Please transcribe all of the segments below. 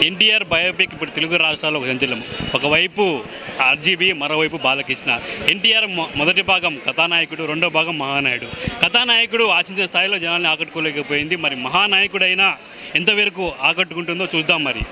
NTR biopic ఇప్పుడు తెలుగు రాష్ట్రాల్లో ఒక సంచలనం ఒకవైపు ఆర్జీబీ మరోవైపు బాలకృష్ణ ఎన్టీఆర్ మొ- మొదటి భాగం కథానాయకుడు రెండో భాగం మహానాయుడు కథానాయకుడు ఆశించిన స్థాయిలో జనాల్ని ఆకట్టుకోలేకపోయింది మరి మహానాయకుడైనా ఎంతవరకు ఆకట్టుకుంటుందో చూద్దాం మరి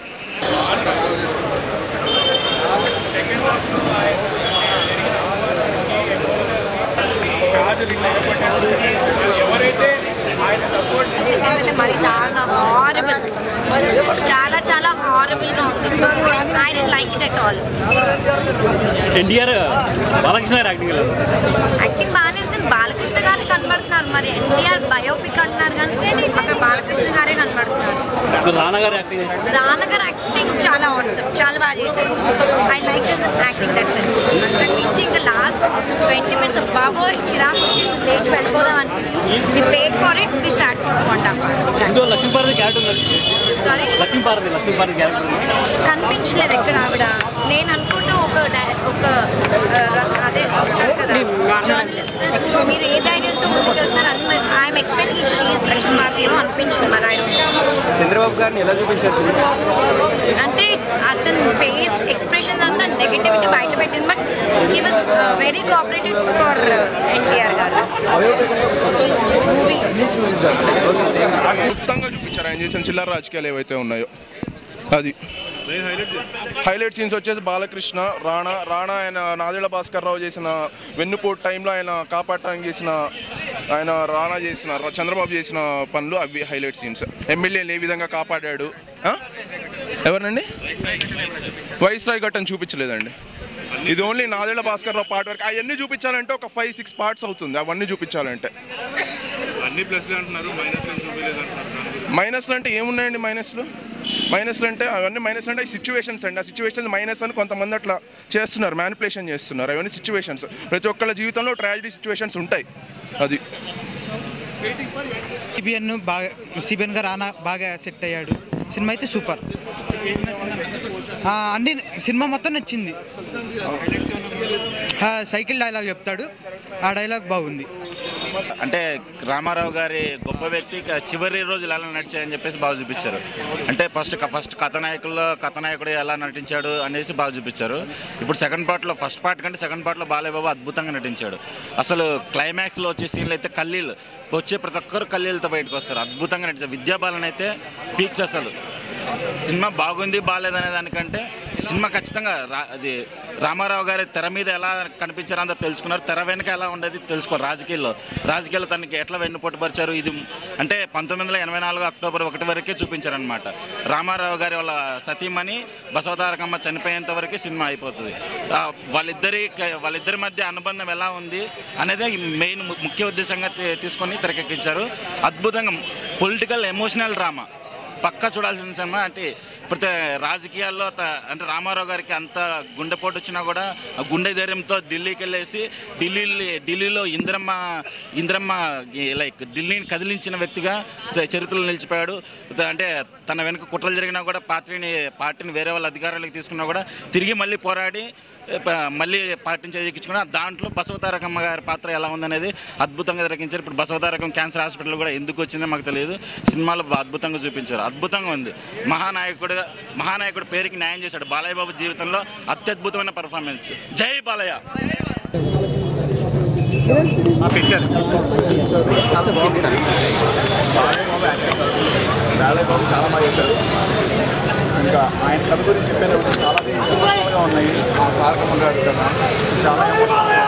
ఎందుకంటే మరి దారుణం హారబుల్ చాలా చాలా హారబుల్ గా ఉంది I didn't like it at all NTR Balakrishna గారి యాక్టింగ్ ఎలా ఉంది? యాక్టింగ్ బాగానే ఉంది బాలకృష్ణ గారే కనబడుతున్నారు మరి ఎన్టీఆర్ బయోపిక్ అంటున్నారు కానీ అక్కడ బాలకృష్ణ గారే కనబడుతున్నారు ఇప్పుడు రానా గారి యాక్టింగ్ రానా గారు యాక్టింగ్ చాలా అవసరం చాలా బాగా చేశారు I like this acting that's అంతకు మించి ఇంకా లాస్ట్ ట్వంటీ మినిట్స్ బాబోయ్ చిరాకు వచ్చేసి లేచి వెళ్ళిపోదాం అనిపించింది we paid for it we sat for one half ఇంకో అవర్స్ లక్ష్మీపార్వతి క్యారెక్టర్ ఉంది సారీ లక్ష్మీపార్వతి లక్ష్మీపార్వతి క్యారెక్టర్ ఉంది కనిపించలేదు ఎక్కడ ఆవిడ నేను అనుకుంటూ ఒక డై- ఒక ఆ, ర- అదే ఉంటారు కదా జర్నలిస్ట్ మీరు ఏ ధైర్యంతో ముందుకు వెళ్తారు అని I'm expecting she is Lakshmi Bharathi ఏమో అనిపించింది మరి ఆయన చంద్రబాబు గారిని ఎలా చూపించారు అంటే అతని ఫేస్ ఎక్స్ప్రెషన్ అంతా నెగిటివిటీ బయట పెట్టింది but he was very cooperative for NTR గారు మూవీ క్లుప్తంగా చూపించారు ఆయన చేసిన చిల్లర రాజకీయాలు ఏవైతే ఉన్నాయో అది హైలైట్ సీన్స్ వచ్చేసి బాలకృష్ణ రాణా రాణా ఆయన నాదెళ్ల భాస్కర్ రావు చేసిన వెన్నుపోటు టైంలో ఆయన కాపాడటానికి చేసిన ఆయన రాణా చేసిన ర- చంద్రబాబు చేసిన పనులు అవి హైలైట్ సీన్స్ ఎమ్మెల్యేలు ఏ విధంగా కాపాడాడు ఆ? ఎవరినండి వైస్రాయ్ ఘట్టం చూపించలేదండి ఇది ఓన్లీ నాదెళ్ల భాస్కర్ రావు పార్ట్ వరకు అవన్నీ చూపించాలంటే ఒక ఫైవ్ సిక్స్ పార్ట్స్ అవుతుంది అవన్నీ చూపించాలంటే అన్ని ప్లస్లు అంటున్నారు మైనస్ చూపించలేదు అంటున్నారు దాని గురించి. మైనస్లు అంటే ఏమున్నాయండి మైనస్లు మైనస్లు అంటే అవన్నీ మైనస్ అంటే సిచ్యువేషన్స్ అండి ఆ సిచ్యువేషన్స్ మైనస్ అని కొంతమంది అట్లా చేస్తున్నారు మ్యానిపులేషన్ చేస్తున్నారు అవన్నీ సిచ్యువేషన్స్ ప్రతి ఒక్కళ్ళ జీవితంలో ట్రాజడీ సిచ్యువేషన్స్ ఉంటాయి అది సిబిఎన్ బాగా సిబిఎన్ గారు రానా బాగా సెట్ అయ్యాడు సినిమా అయితే సూపర్ ఆ, అన్ని సినిమా మొత్తం నచ్చింది ఆ, సైకిల్ డైలాగ్ చెప్తాడు ఆ డైలాగ్ బాగుంది అంటే రామారావు గారి గొప్ప వ్యక్తి ఇక చివరి రోజులు ఎలా నడిచాయని చెప్పేసి బాగా చూపించారు అంటే ఫస్ట్ ఫస్ట్ కథనాయకుల్లో కథనాయకుడు ఎలా నటించాడు అనేసి బాగా చూపించారు ఇప్పుడు సెకండ్ పార్ట్లో ఫస్ట్ పార్ట్ కంటే సెకండ్ పార్ట్లో బాలయ్యబాబు అద్భుతంగా నటించాడు అసలు క్లైమాక్స్లో వచ్చే సీన్లు అయితే కల్లీలు వచ్చే ప్రతి ఒక్కరు కల్లీలతో బయటకు వస్తారు అద్భుతంగా నటించారు విద్యాబాలన్ అయితే పీక్స్ అసలు సినిమా బాగుంది బాగాలేదనే దానికంటే సినిమా ఖచ్చితంగా రా అది రామారావు గారి తెర మీద ఎలా కనిపించారో అందరూ తెలుసుకున్నారు తెర వెనుక ఎలా ఉండేది తెలుసుకోరు రాజకీయాల్లో రాజకీయాల్లో తనకి ఎట్లా వెన్నుపోటుపరిచారు ఇది అంటే పంతొమ్మిది వందల ఎనభై నాలుగు అక్టోబర్ ఒకటి వరకే చూపించారనమాట రామారావు గారి వాళ్ళ సతీమణి బసవతారకమ్మ చనిపోయేంత వరకే సినిమా అయిపోతుంది ఆ, వాళ్ళిద్దరి వాళ్ళిద్దరి మధ్య అనుబంధం ఎలా ఉంది అనేది మెయిన్ ముఖ్య ఉద్దేశంగా తీ- తీసుకొని తెరకెక్కించారు అద్భుతంగా పొలిటికల్ ఎమోషనల్ డ్రామా పక్కా చూడాల్సిన సినిమా అంటే ప్రతి రాజకీయాల్లో త- అంటే రామారావు గారికి అంత గుండెపోటు వచ్చినా కూడా ఆ గుండె ధైర్యంతో ఢిల్లీకి వెళ్ళేసి ఢిల్లీ ఢిల్లీలో ఇంద్రమ్మ ఇంద్రమ్మ లైక్ ఢిల్లీని కదిలించిన వ్యక్తిగా చ- చరిత్రలో నిలిచిపోయాడు త- అంటే తన వెనుక కుట్రలు జరిగినా కూడా పార్టీని పార్టీని వేరే వాళ్ళ అధికారులకు తీసుకున్నా కూడా తిరిగి మళ్ళీ పోరాడి ప- మళ్ళీ పార్టీని చేజిక్కించుకుని దాంట్లో బసవతారకమ్మ గారి పాత్ర ఎలా ఉందనేది అద్భుతంగా దొరికించారు ఇప్పుడు బసవతారకం క్యాన్సర్ హాస్పిటల్ కూడా ఎందుకు వచ్చిందో మాకు తెలియదు సినిమాలో బా- అద్భుతంగా చూపించారు అద్భుతంగా ఉంది మహానాయకుడిగా మహానాయకుడు పేరుకి న్యాయం చేశాడు బాలయ్య బాబు జీవితంలో అత్యద్భుతమైన పర్ఫార్మెన్స్ జై బాలయ్య బాలయ్య బాబు చాలా బాగా చేశారు ఇంకా ఆయన కథ గురించి చెప్పేటప్పుడు చాలా ఎమోషనల్గా ఉన్నాయి ఆ తారకమ్మ గారి కథ చాలా ఎమోషనల్గా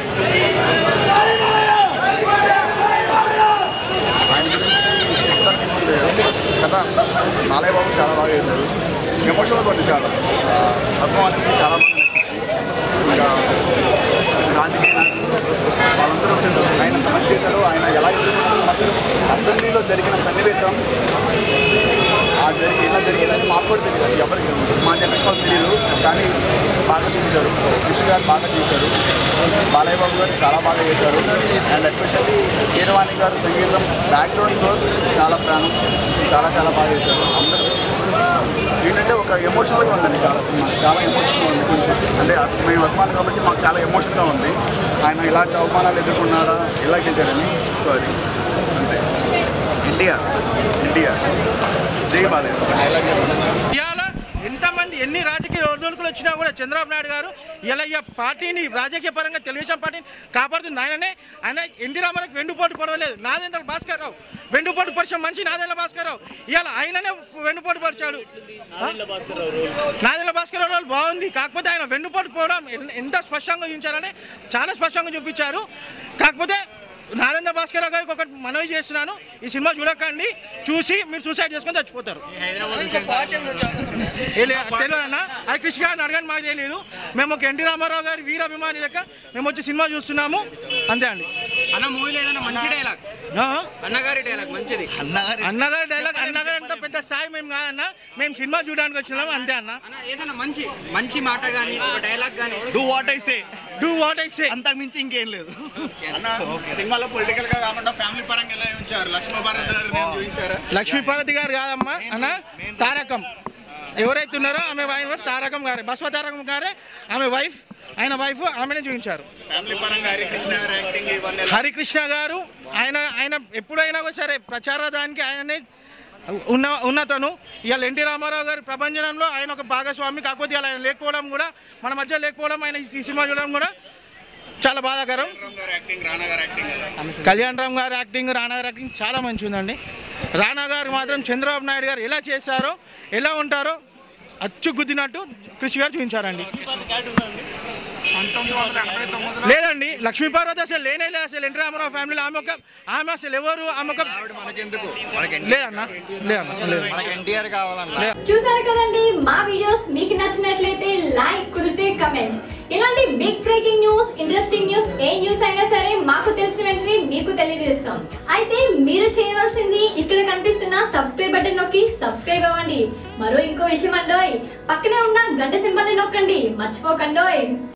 ఆయన గురించి చెప్పడానికి ఏముంది కథ బాలయ్య బాబు చాలా బాగా చేశారు ఎమోషనల్గా ఉంది చాలా పద్మావతికి చాలా బాగా నచ్చింది ఇంకా రాజకీయ నాయకులు వాళ్ళందరూ వచ్చాడు ఆయన ఎంత మంచి చేశాడు ఆయన ఎలా ఎదుర్కొన్న సమస్యలు అసెంబ్లీలో జరిగిన సన్నివేశం ఆ జరిగి ఎలా జరిగేదని మాకు కూడా తెలియదు ఎవరికి మా జనరేషన్ వాళ్ళకి తెలియదు కానీ బాగా చూపించారు కృష్ణ గారు బాగా చేశారు బాలయ్య బాబు గారు చాలా బాగా చేశారు అండ్ ఎస్పెషల్లీ కీరవాణి గారు సంగీతం బ్యాక్గ్రౌండ్ స్కోర్ చాలా ప్రాణం చాలా చాలా బాగా చేశారు అందరూ ఏంటంటే ఒక ఎమోషనల్గా ఉందండి చాలా సినిమా చాలా ఎమోషనల్గా ఉంది కొంచెం అంటే మేము అభిమానం కాబట్టి మాకు చాలా ఎమోషన్గా ఉంది ఆయన ఇలాంటి అవమానాలు ఎదుర్కొన్నారా ఎలా గెలిచారని సో అది అంతే ఇండియా ఇండియా జై బాలయ్య ఇవాళ ఎన్ని రాజకీయ ఒడిదుడుకులు వచ్చినా కూడా చంద్రబాబు నాయుడు గారు ఇలా ఈ పార్టీని రాజకీయ పరంగా తెలుగుదేశం పార్టీని కాపాడుతుంది ఆయననే ఆయన ఎన్టీ రామారావుకి వెండుపోటు పడవలేదు నాదేంద్ర భాస్కర్ రావు వెండుపోటు పరిచయం మంచి నాదేంద్ర భాస్కర్ రావు ఇవాళ ఆయననే వెండుపోటు పరిచాడు నాదేంద్ర భాస్కర్ రావు బాగుంది కాకపోతే ఆయన వెన్నుపోటు పోవడం ఎన్- ఎంత స్పష్టంగా చూపించారని చాలా స్పష్టంగా చూపించారు కాకపోతే నారేంద్ర భాస్కర్ రావు గారికి ఒకటి మనవి చేస్తున్నాను ఈ సినిమా చూడకండి చూసి మీరు సూసైడ్ చేసుకొని చచ్చిపోతారు ఏ లే- తెలియదు అన్న అది కృషి గారిని అడగండి మాకు తెలియదు మేము ఒక ఎన్టీ రామారావు గారి వీర అభిమాని లెక్క మేము వచ్చి సినిమా చూస్తున్నాము అంతే అండి అన్న మూవీలో ఏదైనా మంచి డైలాగ్ ఆ? అన్నగారి డైలాగ్ మంచిది అన్నగారి డైలాగ్ అన్నగారి అంత పెద్ద స్థాయి మేము కాదన్న మేము సినిమా చూడడానికి వచ్చినాము అంతే అన్న అన్న ఏదైనా మంచి మంచి మాట కానీ ఒక డైలాగ్ కానీ do what I say do what I say అంతకు మించి ఇంకేం లేదు అన్న సినిమాలో పొలిటికల్ గా కాకుండా ఫ్యామిలీ పరంగా ఎలా ఉంచారు లక్ష్మీ భారత్ గారు నేను చూపించారా లక్ష్మీపార్వతి గారు కాదమ్మా అన్న తారకం ఎవరైతే ఉన్నారో ఆమె వైఫ్ తారకం గారే బస్వ తారకం గారే ఆమె వైఫ్ ఆయన వైఫ్ ఆమెనే చూపించారు ఫ్యామిలీ పరంగా హరికృష్ణ గారి యాక్టింగ్ ఇవన్నీ ఎలా- హరికృష్ణ గారు ఆయన ఆయన ఎప్పుడైనా సరే ప్రచారదానికి ఆయనే ఉన్న ఉన్నతను ఇవాళ ఎన్టీ రామారావు గారి ప్రభంజనంలో ఆయన ఒక భాగస్వామి కాకపోతే ఇవాళ ఆయన లేకపోవడం కూడా మన మధ్య లేకపోవడం ఆయన ఈ సినిమా చూడడం కూడా చాలా బాధాకరం రామ్ గారి యాక్టింగ్ రాణా గారి యాక్టింగ్ ఎలా? కళ్యాణ్ రామ్ గారి యాక్టింగ్ రానా గారి యాక్టింగ్ చాలా మంచిగా ఉందండి రానా గారు మాత్రం చంద్రబాబు నాయుడు గారు ఎలా చేశారో ఎలా ఉంటారో అచ్చు గుద్దినట్టు కృషి గారు చూపించారండి పంతొమ్మిది వందల ఎనభై తొమ్మిదిలో లేదండి లక్ష్మీపార్వతి అసలు లేనే లేదు అసలు ఎన్టీ రామారావు ఫ్యామిలీలో ఆమె ఒక ఆమె అసలు ఎవరు ఆమె ఒక మనకెందుకు లేదన్నా లేదన్నా లేదు మనకి ఎన్టీఆర్ కావాలన్న చూసారు కదండి మా వీడియోస్ మీకు నచ్చినట్లయితే లైక్ కుదిరితే కమెంట్ ఇలాంటి big breaking news interesting news ఏ న్యూస్ అయినా సరే మాకు తెలిసిన వెంటనే మీకు తెలియజేస్తాం అయితే మీరు చేయవలసింది ఇక్కడ కనిపిస్తున్న సబ్స్క్రైబ్ బటన్ నొక్కి సబ్స్క్రైబ్ అవ్వండి మరో ఇంకో విషయం అండోయ్ పక్కనే ఉన్న గంట సింబల్ నొక్కండి మర్చిపోకండోయ్